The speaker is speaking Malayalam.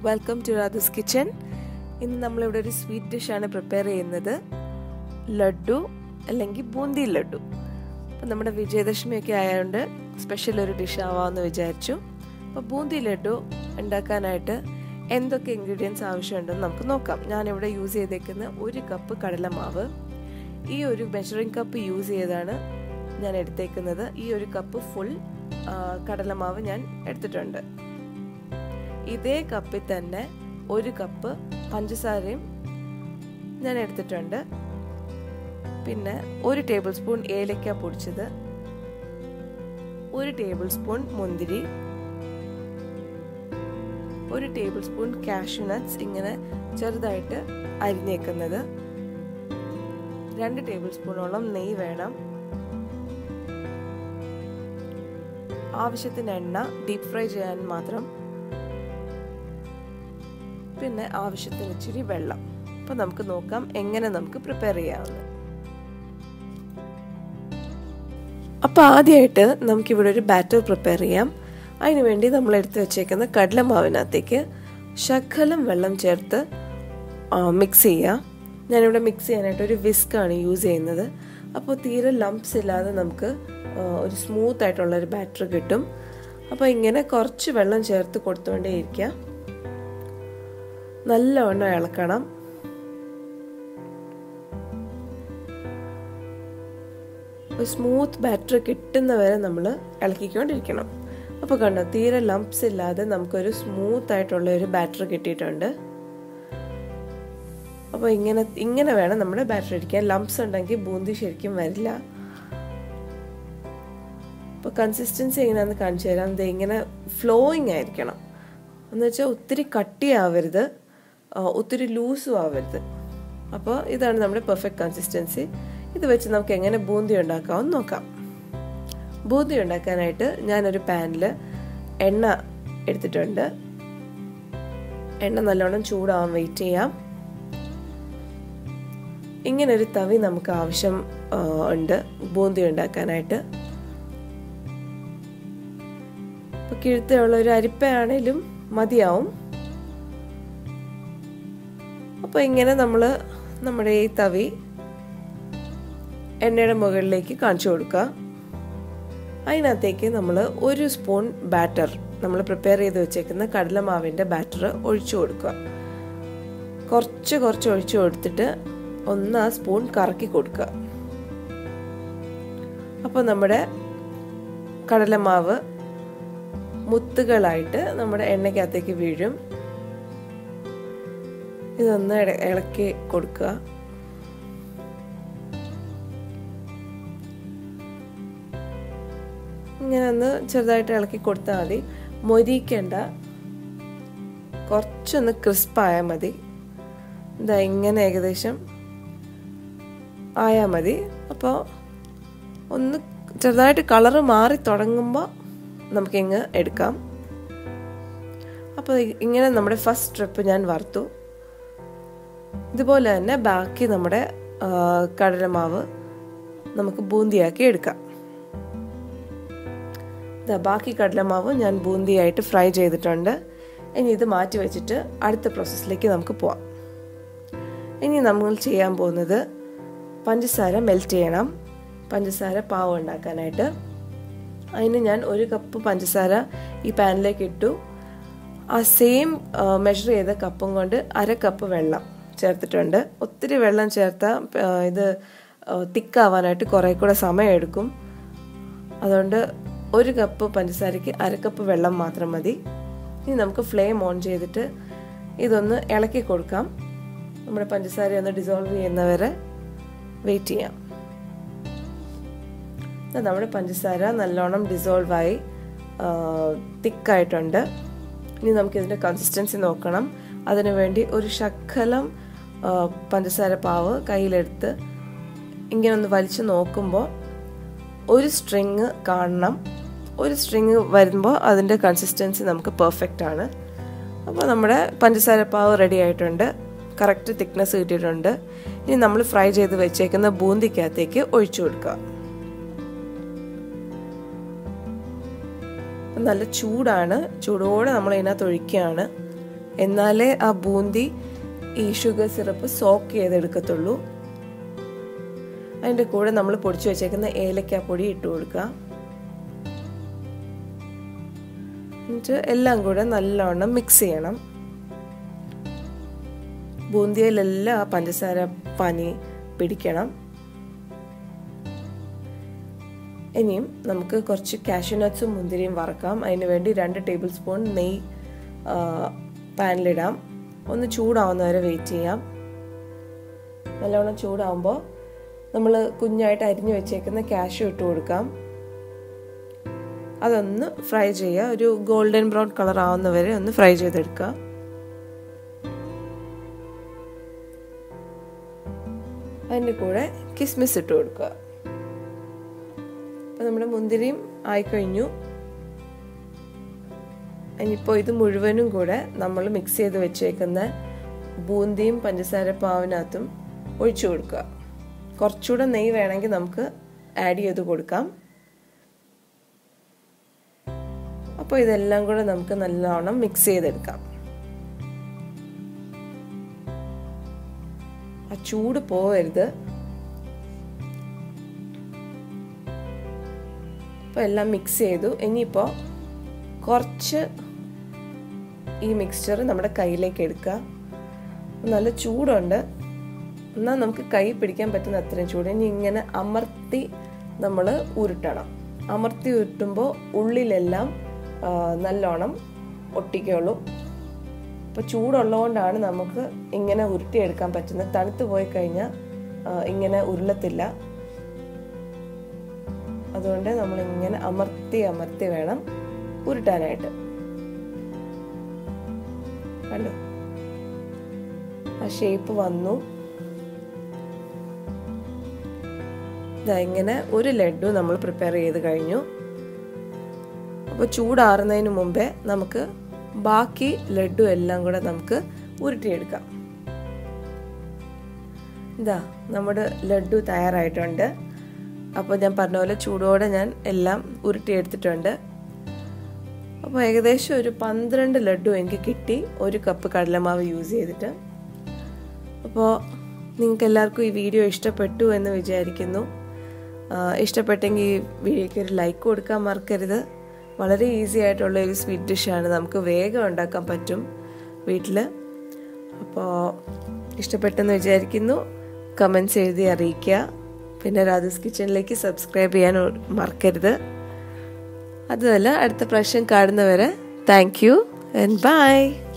വെൽക്കം ടു രാധസ് കിച്ചൻ ഇന്ന് നമ്മളിവിടെ ഒരു സ്വീറ്റ് ഡിഷാണ് പ്രിപ്പയർ ചെയ്യുന്നത് ലഡു അല്ലെങ്കിൽ ബൂന്തി ലഡു അപ്പം നമ്മുടെ വിജയദശമിയൊക്കെ ആയതുകൊണ്ട് സ്പെഷ്യൽ ഒരു ഡിഷ് ആവാമെന്ന് വിചാരിച്ചു അപ്പോൾ ബൂന്തി ലഡു ഉണ്ടാക്കാനായിട്ട് എന്തൊക്കെ ഇൻഗ്രീഡിയൻസ് ആവശ്യമുണ്ടെന്ന് നമുക്ക് നോക്കാം ഞാനിവിടെ യൂസ് ചെയ്തേക്കുന്ന ഒരു കപ്പ് കടലമാവ് ഈ ഒരു മെഷറിംഗ് കപ്പ് യൂസ് ചെയ്താണ് ഞാൻ എടുത്തേക്കുന്നത് ഈ ഒരു കപ്പ് ഫുൾ കടലമാവ് ഞാൻ എടുത്തിട്ടുണ്ട് ഇതേ കപ്പിൽ തന്നെ ഒരു കപ്പ് പഞ്ചസാരയും ഞാൻ എടുത്തിട്ടുണ്ട് പിന്നെ ഒരു ടേബിൾ സ്പൂൺ ഏലക്ക പൊടിച്ചത് ഒരു ടേബിൾ സ്പൂൺ മുന്തിരി ഒരു ടേബിൾ സ്പൂൺ കാഷ്യൂ നട്ട്സ് ഇങ്ങനെ ചെറുതായിട്ട് അരിഞ്ഞേക്കുന്നത് രണ്ട് ടേബിൾ സ്പൂണോളം നെയ്യ് വേണം ആവശ്യത്തിന് എണ്ണ ഡീപ് ഫ്രൈ ചെയ്യാൻ മാത്രം പിന്നെ ആവശ്യത്തിന് ഇച്ചിരി വെള്ളം അപ്പോൾ നമുക്ക് നോക്കാം എങ്ങനെ നമുക്ക് പ്രിപ്പയർ ചെയ്യാവുന്നത് അപ്പോൾ ആദ്യമായിട്ട് നമുക്കിവിടെ ഒരു ബാറ്റർ പ്രിപ്പയർ ചെയ്യാം അതിന് വേണ്ടി നമ്മൾ എടുത്ത് വെച്ചേക്കുന്ന കടലമാവിനകത്തേക്ക് ശകലം വെള്ളം ചേർത്ത് മിക്സ് ചെയ്യുക ഞാനിവിടെ മിക്സ് ചെയ്യാനായിട്ട് ഒരു വിസ്കാണ് യൂസ് ചെയ്യുന്നത് അപ്പോൾ തീരെ ലംപ്സ് ഇല്ലാതെ നമുക്ക് ഒരു സ്മൂത്ത് ആയിട്ടുള്ള ഒരു ബാറ്റർ കിട്ടും അപ്പോൾ ഇങ്ങനെ കുറച്ച് വെള്ളം ചേർത്ത് കൊടുത്തുകൊണ്ടേ ഇരിക്കുക നല്ലവണ്ണം ഇളക്കണം ഒരു സ്മൂത്ത് ബാറ്റർ കിട്ടുന്നവരെ നമ്മൾ ഇളക്കിക്കൊണ്ടിരിക്കണം അപ്പോൾ കണ്ടോ തീരെ ലംപ്സ് ഇല്ലാതെ നമുക്കൊരു സ്മൂത്ത് ആയിട്ടുള്ള ഒരു ബാറ്റർ കിട്ടിയിട്ടുണ്ട് അപ്പോൾ ഇങ്ങനെ ഇങ്ങനെ വേണം നമ്മുടെ ബാറ്റർ ഇരിക്കാൻ ലംപ്സ് ഉണ്ടെങ്കിൽ ബൂന്തി ശരിക്കും വരില്ല അപ്പോൾ കൺസിസ്റ്റൻസി എങ്ങനെയാണെന്ന് കാണിച്ചു തരാം ഇത് ഇങ്ങനെ ഫ്ലോയിങ് ആയിരിക്കണം എന്ന് വെച്ചാൽ ഒത്തിരി കട്ടിയാവരുത് ഒത്തിരി ലൂസും ആവരുത് അപ്പോൾ ഇതാണ് നമ്മുടെ പെർഫെക്റ്റ് കൺസിസ്റ്റൻസി ഇത് വെച്ച് നമുക്ക് എങ്ങനെ ബൂന്തി ഉണ്ടാക്കാമെന്ന് നോക്കാം ബൂന്തി ഉണ്ടാക്കാനായിട്ട് ഞാനൊരു പാനിൽ എണ്ണ എടുത്തിട്ടുണ്ട് എണ്ണ നല്ലോണം ചൂടാവാൻ വെയിറ്റ് ചെയ്യാം ഇങ്ങനെ ഒരു തവി നമുക്ക് ആവശ്യം ഉണ്ട് ബൂന്തി ഉണ്ടാക്കാനായിട്ട് ഇപ്പോൾ കിഴുത്തുള്ള ഒരു അരിപ്പയാണേലും മതിയാവും അപ്പോൾ ഇങ്ങനെ നമ്മൾ നമ്മുടെ ഈ തവി എണ്ണയുടെ മുകളിലേക്ക് കാണിച്ചു കൊടുക്കുക അതിനകത്തേക്ക് നമ്മൾ ഒരു സ്പൂൺ ബാറ്റർ നമ്മൾ പ്രിപ്പയർ ചെയ്ത് വെച്ചേക്കുന്ന കടലമാവിൻ്റെ ബാറ്റർ ഒഴിച്ചു കൊടുക്കുക കുറച്ച് കുറച്ച് ഒഴിച്ചു കൊടുത്തിട്ട് ഒന്ന് ആ സ്പൂൺ കറക്കി കൊടുക്കുക അപ്പോൾ നമ്മുടെ കടലമാവ് മുത്തുകളായിട്ട് നമ്മുടെ എണ്ണയ്ക്കകത്തേക്ക് വീഴും ഇതൊന്ന് ഇളക്കി കൊടുക്കുക ഇങ്ങനെ ഒന്ന് ചെറുതായിട്ട് ഇളക്കി കൊടുത്താൽ മതി മൊരിക്കേണ്ട കുറച്ചൊന്ന് ക്രിസ്പായാൽ മതി ഇതാ ഇങ്ങനെ ഏകദേശം ആയാൽ മതി അപ്പോൾ ഒന്ന് ചെറുതായിട്ട് കളറ് മാറി തുടങ്ങുമ്പോൾ നമുക്കിങ്ങ് എടുക്കാം അപ്പോൾ ഇങ്ങനെ നമ്മുടെ ഫസ്റ്റ് ട്രിപ്പ് ഞാൻ വറുത്തു ഇതുപോലെ തന്നെ ബാക്കി നമ്മുടെ കടലമാവ് നമുക്ക് ബൂന്തിയാക്കി എടുക്കാം ബാക്കി കടലമാവ് ഞാൻ ബൂന്തിയായിട്ട് ഫ്രൈ ചെയ്തിട്ടുണ്ട് ഇനി ഇത് മാറ്റി വെച്ചിട്ട് അടുത്ത പ്രോസസ്സിലേക്ക് നമുക്ക് പോവാം ഇനി നമ്മൾ ചെയ്യാൻ പോകുന്നത് പഞ്ചസാര മെൽറ്റ് ചെയ്യണം പഞ്ചസാര പാവ് ഉണ്ടാക്കാനായിട്ട് അതിന് ഞാൻ ഒരു കപ്പ് പഞ്ചസാര ഈ പാനിലേക്ക് ഇട്ടു ആ സെയിം മെഷർ ചെയ്ത കപ്പും കൊണ്ട് അര കപ്പ് വെള്ളം ചേർത്തിട്ടുണ്ട് ഒത്തിരി വെള്ളം ചേർത്താൽ ഇത് തിക്കാവാനായിട്ട് കുറേ കൂടെ സമയമെടുക്കും അതുകൊണ്ട് ഒരു കപ്പ് പഞ്ചസാരയ്ക്ക് അര കപ്പ് വെള്ളം മാത്രം മതി ഇനി നമുക്ക് ഫ്ലെയിം ഓൺ ചെയ്തിട്ട് ഇതൊന്ന് ഇളക്കി കൊടുക്കാം നമ്മുടെ പഞ്ചസാര ഒന്ന് ഡിസോൾവ് ചെയ്യുന്നവരെ വെയിറ്റ് ചെയ്യാം നമ്മുടെ പഞ്ചസാര നല്ലോണം ഡിസോൾവായി തിക്കായിട്ടുണ്ട് ഇനി നമുക്കിതിൻ്റെ കൺസിസ്റ്റൻസി നോക്കണം അതിനു വേണ്ടി ഒരു ശക്കലം പഞ്ചസാര പാവ് കയ്യിലെടുത്ത് ഇങ്ങനെ ഒന്ന് വലിച്ചു നോക്കുമ്പോൾ ഒരു സ്ട്രിങ് കാണണം ഒരു സ്ട്രിങ് വരുമ്പോൾ അതിൻ്റെ കൺസിസ്റ്റൻസി നമുക്ക് പെർഫെക്റ്റ് ആണ് അപ്പോൾ നമ്മുടെ പഞ്ചസാര പാവ് റെഡി ആയിട്ടുണ്ട് കറക്റ്റ് തിക്നെസ് കിട്ടിയിട്ടുണ്ട് ഇനി നമ്മൾ ഫ്രൈ ചെയ്ത് വെച്ചേക്കുന്ന ബൂന്തിക്കകത്തേക്ക് ഒഴിച്ചു കൊടുക്കുക നല്ല ചൂടാണ് ചൂടോടെ നമ്മൾ ഇതിനകത്ത് ഒഴിക്കുകയാണ് എന്നാലേ ആ ബൂന്തി ഈ ഷുഗർ സിറപ്പ് സോക്ക് ചെയ്തെടുക്കത്തുള്ളൂ അതിൻ്റെ കൂടെ നമ്മൾ പൊടിച്ചു വെച്ചേക്കുന്ന ഏലക്കാപ്പൊടി ഇട്ട് കൊടുക്കുക എന്നിട്ട് എല്ലാം കൂടെ നല്ലവണ്ണം മിക്സ് ചെയ്യണം ബൂന്തിയിലെല്ലാം ആ പഞ്ചസാര പനി പിടിക്കണം ഇനിയും നമുക്ക് കുറച്ച് കാഷ്യൂനട്ട്സും മുന്തിരിയും വറക്കാം അതിന് വേണ്ടി രണ്ട് ടേബിൾ സ്പൂൺ നെയ്യ് പാനിലിടാം ഒന്ന് ചൂടാവുന്ന വരെ വെയിറ്റ് ചെയ്യാം നല്ലവണ്ണം ചൂടാവുമ്പോൾ നമ്മൾ കുഞ്ഞായിട്ട് അരിഞ്ഞു വെച്ചേക്കുന്ന കാഷ്യൂ ഇട്ട് കൊടുക്കാം അതൊന്ന് ഫ്രൈ ചെയ്യുക ഒരു ഗോൾഡൻ ബ്രൗൺ കളർ ആവുന്ന വരെ ഒന്ന് ഫ്രൈ ചെയ്തെടുക്കുക അതിൻ്റെ കൂടെ കിസ്മിസ് ഇട്ട് കൊടുക്കുക അപ്പം നമ്മുടെ മുന്തിരിയും ആയിക്കഴിഞ്ഞു ഇനിയിപ്പോൾ ഇത് മുഴുവനും കൂടെ നമ്മൾ മിക്സ് ചെയ്ത് വെച്ചേക്കുന്ന ബൂന്തിയും പഞ്ചസാര പാവിനകത്തും ഒഴിച്ചു കൊടുക്കുക കുറച്ചുകൂടെ നെയ്യ് വേണമെങ്കിൽ നമുക്ക് ആഡ് ചെയ്ത് കൊടുക്കാം അപ്പോൾ ഇതെല്ലാം കൂടെ നമുക്ക് നല്ലോണം മിക്സ് ചെയ്തെടുക്കാം ആ ചൂട് പോവരുത് അപ്പോൾ എല്ലാം മിക്സ് ചെയ്തു ഇനിയിപ്പോൾ കുറച്ച് ഈ മിക്സ്ചർ നമ്മുടെ കയ്യിലേക്ക് എടുക്കുക നല്ല ചൂടുണ്ട് എന്നാൽ നമുക്ക് കൈ പിടിക്കാൻ പറ്റുന്ന അത്രയും ചൂട് ഇനി ഇങ്ങനെ അമർത്തി നമ്മൾ ഉരുട്ടണം അമർത്തി ഉരുട്ടുമ്പോൾ ഉള്ളിലെല്ലാം നല്ലോണം ഒട്ടിക്കുള്ളൂ അപ്പോൾ ചൂടുള്ളതുകൊണ്ടാണ് നമുക്ക് ഇങ്ങനെ ഉരുട്ടിയെടുക്കാൻ പറ്റുന്നത് തണുത്ത് പോയി കഴിഞ്ഞാൽ ഇങ്ങനെ ഉരുളത്തില്ല അതുകൊണ്ട് നമ്മൾ ഇങ്ങനെ അമർത്തി അമർത്തി വേണം ഉരുട്ടാനായിട്ട് കണ്ടു ആ ഷേപ്പ് വന്നു ഇങ്ങനെ ഒരു ലഡു നമ്മൾ പ്രിപ്പയർ ചെയ്ത് കഴിഞ്ഞു അപ്പോൾ ചൂടാറുന്നതിന് മുമ്പേ നമുക്ക് ബാക്കി ലഡു എല്ലാം കൂടെ നമുക്ക് ഉരുട്ടിയെടുക്കാം ഇതാ നമ്മുടെ ലഡു തയ്യാറായിട്ടുണ്ട് അപ്പോൾ ഞാൻ പറഞ്ഞ പോലെ ചൂടോടെ ഞാൻ എല്ലാം ഉരുട്ടിയെടുത്തിട്ടുണ്ട് അപ്പോൾ ഏകദേശം ഒരു പന്ത്രണ്ട് ലഡു എനിക്ക് കിട്ടി ഒരു കപ്പ് കടലമാവ് യൂസ് ചെയ്തിട്ട് അപ്പോൾ നിങ്ങൾക്ക് എല്ലാവർക്കും ഈ വീഡിയോ ഇഷ്ടപ്പെട്ടു എന്ന് വിചാരിക്കുന്നു ഇഷ്ടപ്പെട്ടെങ്കിൽ ഈ വീഡിയോയ്ക്ക് ഒരു ലൈക്ക് കൊടുക്കാൻ മറക്കരുത് വളരെ ഈസി ആയിട്ടുള്ള ഒരു സ്വീറ്റ് ഡിഷാണ് നമുക്ക് വേഗം ഉണ്ടാക്കാൻ പറ്റും വീട്ടിൽ അപ്പോൾ ഇഷ്ടപ്പെട്ടെന്ന് വിചാരിക്കുന്നു കമൻസ് എഴുതി അറിയിക്കുക പിന്നെ രാധൂസ് കിച്ചണിലേക്ക് സബ്സ്ക്രൈബ് ചെയ്യാൻ മറക്കരുത് അതുമല്ല അടുത്ത പ്രാവശ്യം കാണുന്നവരെ താങ്ക് യു ആൻഡ് ബൈ